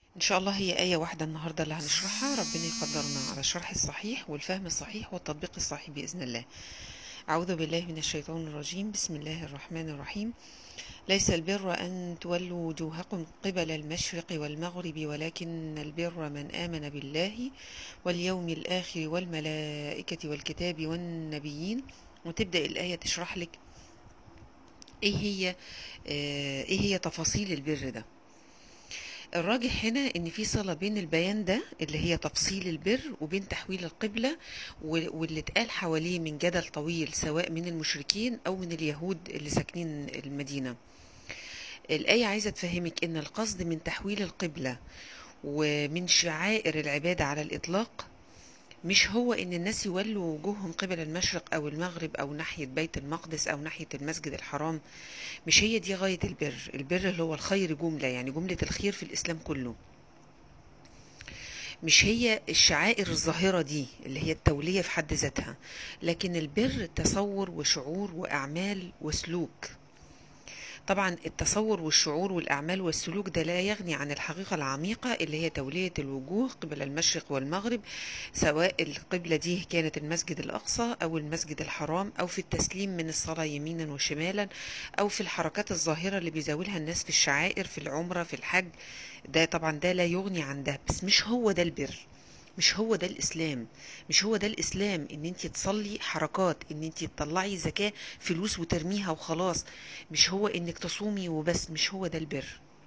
إن شاء الله هي آية واحدة النهاردة اللي هنشرحها ربنا يقدرنا على الشرح الصحيح والفهم الصحيح والتطبيق الصحيح بإذن الله أعوذ بالله من الشيطان الرجيم بسم الله الرحمن الرحيم ليس البر أن تولوا وجوهكم قبل المشرق والمغرب ولكن البر من آمن بالله واليوم الآخر والملائكة والكتاب والنبيين وتبدأ الآية تشرح لك إيه هي آه، إيه هي تفاصيل البر ده الراجح هنا ان في صله بين البيان ده اللي هي تفصيل البر وبين تحويل القبله و- واللي اتقال حواليه من جدل طويل سواء من المشركين او من اليهود اللي ساكنين المدينه الايه عايزه تفهمك ان القصد من تحويل القبله ومن شعائر العباده على الاطلاق مش هو ان الناس يولوا وجوههم قبل المشرق او المغرب او ناحيه بيت المقدس او ناحيه المسجد الحرام مش هي دي غايه البر البر اللي هو الخير جمله يعني جمله الخير في الاسلام كله مش هي الشعائر الظاهرة دي اللي هي التولية في حد ذاتها لكن البر تصور وشعور وأعمال وسلوك طبعا التصور والشعور والأعمال والسلوك ده لا يغني عن الحقيقة العميقة اللي هي تولية الوجوه قبل المشرق والمغرب سواء القبلة دي كانت المسجد الأقصى أو المسجد الحرام أو في التسليم من الصلاة يمينا وشمالا أو في الحركات الظاهرة اللي بيزاولها الناس في الشعائر في العمرة في الحج ده طبعا ده لا يغني عن ده بس مش هو ده البر مش هو ده الاسلام مش هو ده الاسلام ان انت تصلي حركات ان انت تطلعي زكاة فلوس وترميها وخلاص مش هو انك تصومي وبس مش هو ده البر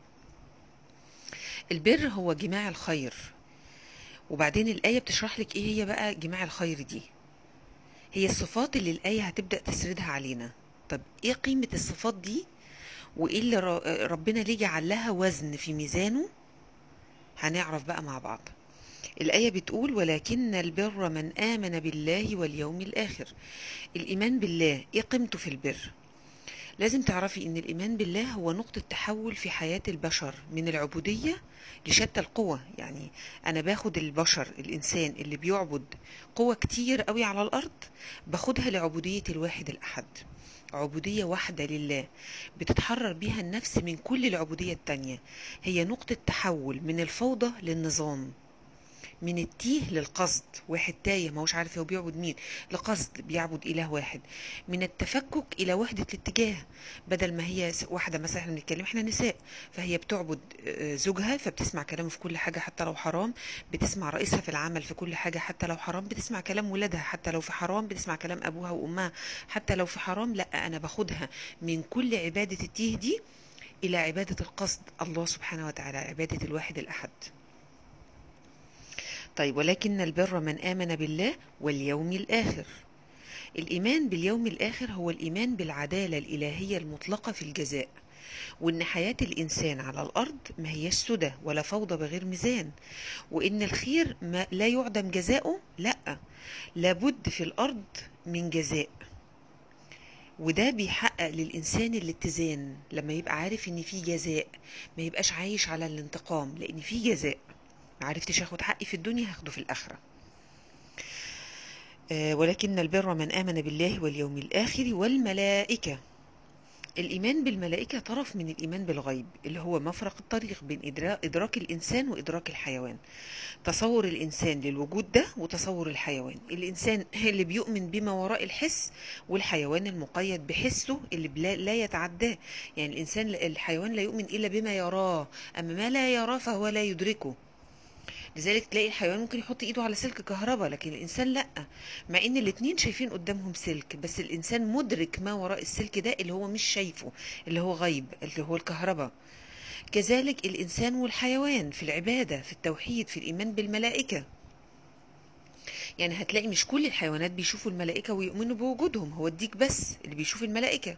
البر هو جماع الخير وبعدين الآية بتشرح لك ايه هي بقى جماع الخير دي هي الصفات اللي الآية هتبدأ تسردها علينا طب ايه قيمة الصفات دي وايه اللي ر- ربنا ليه جعل لها وزن في ميزانه هنعرف بقى مع بعض الآية بتقول ولكن البر من آمن بالله واليوم الآخر الإيمان بالله إيه قيمته في البر لازم تعرفي إن الإيمان بالله هو نقطة تحول في حياة البشر من العبودية لشتى القوى يعني أنا باخد البشر الإنسان اللي بيعبد قوة كتير قوي على الأرض باخدها لعبودية الواحد الأحد عبودية واحدة لله بتتحرر بيها النفس من كل العبودية التانية هي نقطة تحول من الفوضى للنظام من التيه للقصد واحد تايه ما هوش عارف هو بيعبد مين لقصد بيعبد اله واحد من التفكك الى وحده الاتجاه بدل ما هي س- واحده مثلا احنا بنتكلم احنا نساء فهي بتعبد آه، زوجها فبتسمع كلامه في كل حاجه حتى لو حرام بتسمع رئيسها في العمل في كل حاجه حتى لو حرام بتسمع كلام ولادها حتى لو في حرام بتسمع كلام ابوها وامها حتى لو في حرام لا انا باخدها من كل عباده التيه دي الى عباده القصد الله سبحانه وتعالى عباده الواحد الاحد طيب ولكن البر من آمن بالله واليوم الآخر الإيمان باليوم الآخر هو الإيمان بالعدالة الإلهية المطلقة في الجزاء وإن حياة الإنسان على الأرض ما هيش سدى ولا فوضى بغير ميزان وإن الخير ما لا يعدم جزاؤه لا لابد في الأرض من جزاء وده بيحقق للإنسان الاتزان لما يبقى عارف إن في جزاء ما يبقاش عايش على الانتقام لأن في جزاء ما عرفتش اخد حقي في الدنيا هاخده في الآخرة آه، ولكن البر من آمن بالله واليوم الآخر والملائكة الإيمان بالملائكة طرف من الإيمان بالغيب اللي هو مفرق الطريق بين إدرا- إدراك الإنسان وإدراك الحيوان تصور الإنسان للوجود ده وتصور الحيوان الإنسان اللي بيؤمن بما وراء الحس والحيوان المقيد بحسه اللي بلا لا يتعداه يعني الإنسان الحيوان لا يؤمن إلا بما يراه أما ما لا يراه فهو لا يدركه لذلك تلاقي الحيوان ممكن يحط ايده على سلك كهرباء لكن الانسان لا مع ان الاتنين شايفين قدامهم سلك بس الانسان مدرك ما وراء السلك ده اللي هو مش شايفه اللي هو غيب اللي هو الكهرباء كذلك الانسان والحيوان في العباده في التوحيد في الايمان بالملائكه يعني هتلاقي مش كل الحيوانات بيشوفوا الملائكه ويؤمنوا بوجودهم هو الديك بس اللي بيشوف الملائكه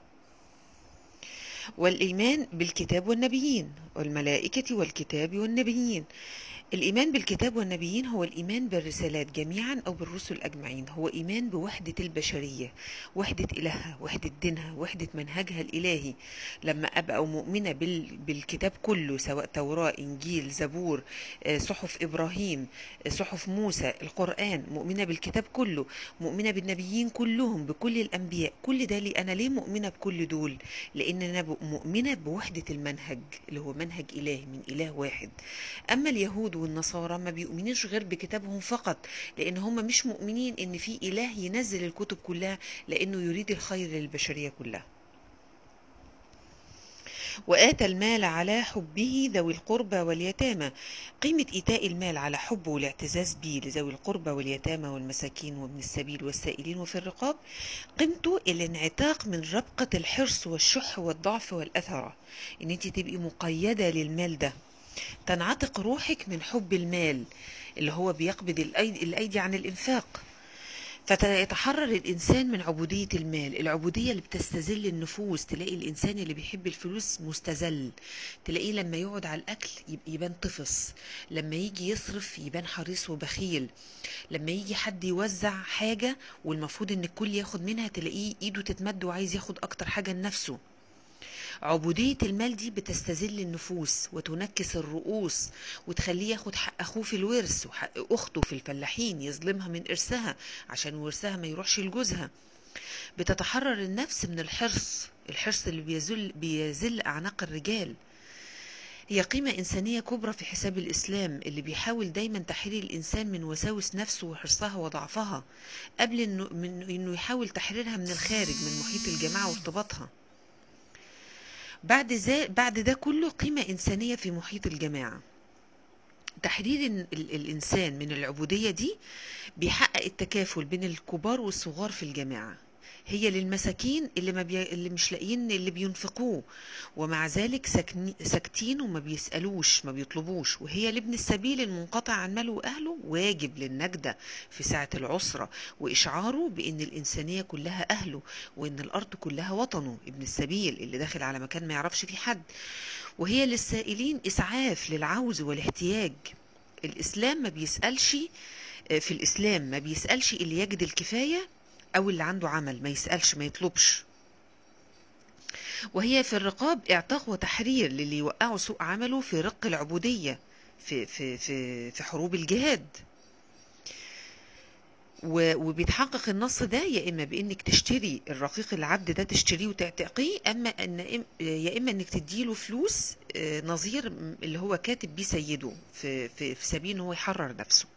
والإيمان بالكتاب والنبيين والملائكة والكتاب والنبيين الإيمان بالكتاب والنبيين هو الإيمان بالرسالات جميعا أو بالرسل أجمعين هو إيمان بوحدة البشرية وحدة إلهها وحدة دينها وحدة منهجها الإلهي لما أبقى مؤمنة بال... بالكتاب كله سواء توراة إنجيل زبور آه، صحف إبراهيم آه، صحف موسى القرآن مؤمنة بالكتاب كله مؤمنة بالنبيين كلهم بكل الأنبياء كل ده لي أنا ليه مؤمنة بكل دول لأن أنا ب- مؤمنة بوحدة المنهج اللي هو منهج إلهي من إله واحد أما اليهود والنصارى ما بيؤمنوش غير بكتابهم فقط لأن هم مش مؤمنين إن في إله ينزل الكتب كلها لأنه يريد الخير للبشرية كلها وآتى المال على حبه ذوي القربى واليتامى قيمة إيتاء المال على حبه والاعتزاز به لذوي القربى واليتامى والمساكين وابن السبيل والسائلين وفي الرقاب قيمته الانعتاق من ربقة الحرص والشح والضعف والأثرة إن أنت تبقي مقيدة للمال ده تنعتق روحك من حب المال اللي هو بيقبض الأيدي, الأيدي عن الإنفاق فيتحرر الإنسان من عبودية المال العبودية اللي بتستذل النفوس تلاقي الإنسان اللي بيحب الفلوس مستذل تلاقيه لما يقعد على الأكل يبقى يبان طفس لما يجي يصرف يبان حريص وبخيل لما يجي حد يوزع حاجة والمفروض ان الكل ياخد منها تلاقيه ايده تتمد وعايز ياخد اكتر حاجة لنفسه عبودية المال دي بتستذل النفوس وتنكس الرؤوس وتخليه ياخد حق أخوه في الورث وحق أخته في الفلاحين يظلمها من إرثها عشان ورثها ما يروحش لجوزها بتتحرر النفس من الحرص الحرص اللي بيزل, بيزل أعناق الرجال هي قيمة إنسانية كبرى في حساب الإسلام اللي بيحاول دايما تحرير الإنسان من وساوس نفسه وحرصها وضعفها قبل إنه, من إنه يحاول تحريرها من الخارج من محيط الجماعة وارتباطها بعد ذا بعد ده كله قيمة إنسانية في محيط الجماعة تحرير ال- ال- الإنسان من العبودية دي بيحقق التكافل بين الكبار والصغار في الجماعة هي للمساكين اللي ما بي... اللي مش لاقيين اللي بينفقوه ومع ذلك ساكني... ساكتين وما بيسألوش ما بيطلبوش وهي لابن السبيل المنقطع عن ماله وأهله واجب للنجدة في ساعة العسرة وإشعاره بأن الإنسانية كلها أهله وأن الأرض كلها وطنه ابن السبيل اللي داخل على مكان ما يعرفش فيه حد وهي للسائلين إسعاف للعوز والاحتياج الإسلام ما بيسألش في الإسلام ما بيسألش اللي يجد الكفاية أو اللي عنده عمل ما يسألش ما يطلبش وهي في الرقاب اعتاق وتحرير للي يوقعوا سوء عمله في رق العبودية في, في, في, في حروب الجهاد و- وبيتحقق النص ده يا اما بانك تشتري الرقيق العبد ده تشتريه وتعتقيه اما ان إم- يا اما انك تديله فلوس آه، نظير م- اللي هو كاتب بيه سيده في في في سبيل ان هو يحرر نفسه